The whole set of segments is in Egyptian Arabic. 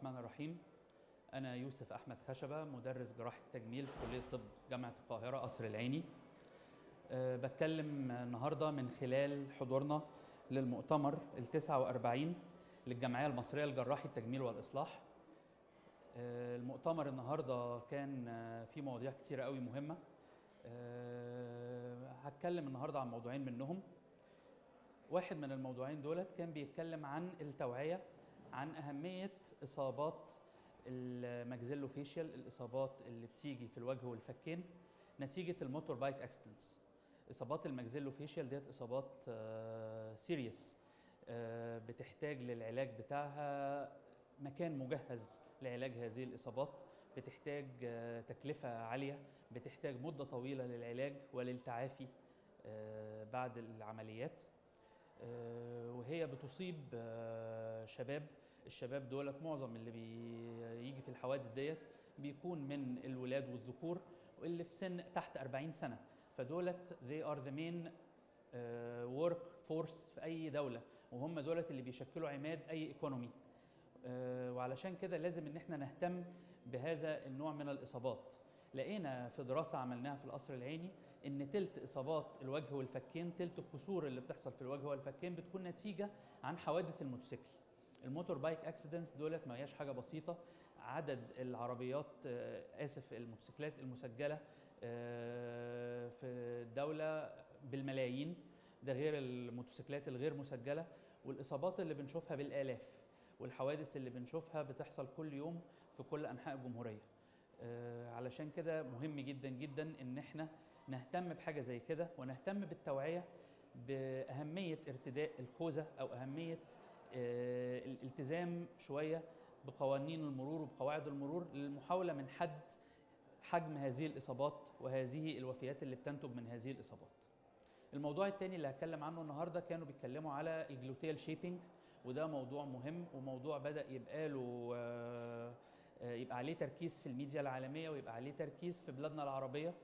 الرحمن الرحيم أنا يوسف أحمد خشبة مدرس جراحة تجميل في كلية طب جامعة القاهرة قصر العيني أه بتكلم النهاردة من خلال حضورنا للمؤتمر ال 49 للجمعية المصرية لجراحي التجميل والإصلاح أه المؤتمر النهاردة كان فيه مواضيع كتيرة قوي مهمة أه هتكلم النهاردة عن موضوعين منهم واحد من الموضوعين دولت كان بيتكلم عن التوعية عن أهمية إصابات الماكسيلوفيشيال الإصابات اللي بتيجي في الوجه والفكين نتيجة الموتور بايك اكسيدنتس إصابات الماكسيلوفيشيال ديت إصابات سيريس بتحتاج للعلاج بتاعها مكان مجهز لعلاج هذه الإصابات بتحتاج تكلفة عالية بتحتاج مدة طويلة للعلاج وللتعافي بعد العمليات وهي بتصيب شباب الشباب دولت معظم اللي بيجي في الحوادث ديت بيكون من الولاد والذكور واللي في سن تحت 40 سنه فدولت they are the main work force في اي دوله وهم دولت اللي بيشكلوا عماد اي ايكونومي وعلشان كده لازم ان احنا نهتم بهذا النوع من الاصابات لقينا في دراسة عملناها في القصر العيني إن تلت إصابات الوجه والفكين تلت الكسور اللي بتحصل في الوجه والفكين بتكون نتيجة عن حوادث الموتوسيكل الموتور بايك اكسيدنتس دولت ما هياش حاجة بسيطة عدد العربيات آسف الموتوسيكلات المسجلة في الدولة بالملايين ده غير الموتوسيكلات الغير مسجلة والإصابات اللي بنشوفها بالآلاف والحوادث اللي بنشوفها بتحصل كل يوم في كل أنحاء الجمهورية آه علشان كده مهم جدا جدا ان احنا نهتم بحاجه زي كده ونهتم بالتوعيه باهميه ارتداء الخوذه او اهميه آه الالتزام شويه بقوانين المرور وبقواعد المرور للمحاوله من حد حجم هذه الاصابات وهذه الوفيات اللي بتنتج من هذه الاصابات. الموضوع الثاني اللي هتكلم عنه النهارده كانوا بيتكلموا على الجلوتيال شيبنج وده موضوع مهم وموضوع بدا يبقى له آه يبقى عليه تركيز في الميديا العالميه ويبقى عليه تركيز في بلادنا العربيه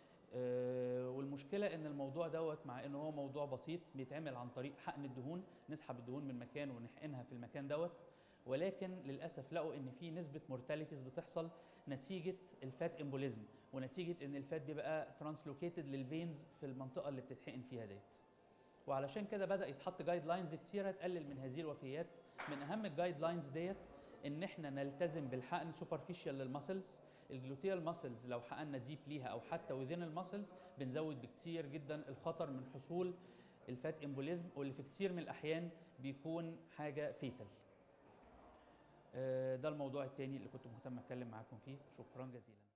والمشكله ان الموضوع دوت مع ان هو موضوع بسيط بيتعمل عن طريق حقن الدهون نسحب الدهون من مكان ونحقنها في المكان دوت ولكن للاسف لقوا ان في نسبه مورتاليتيز بتحصل نتيجه الفات امبوليزم ونتيجه ان الفات بيبقى ترانسلوكيتد للفينز في المنطقه اللي بتتحقن فيها ديت وعلشان كده بدا يتحط جايد لاينز كتيره تقلل من هذه الوفيات من اهم الجايد لاينز ديت ان احنا نلتزم بالحقن سوبرفيشال للماسلز الجلوتيال ماسلز لو حقنا ديب ليها او حتى وذين الماسلز بنزود بكتير جدا الخطر من حصول الفات امبوليزم واللي في كتير من الاحيان بيكون حاجه فيتال ده الموضوع الثاني اللي كنت مهتم اتكلم معاكم فيه شكرا جزيلا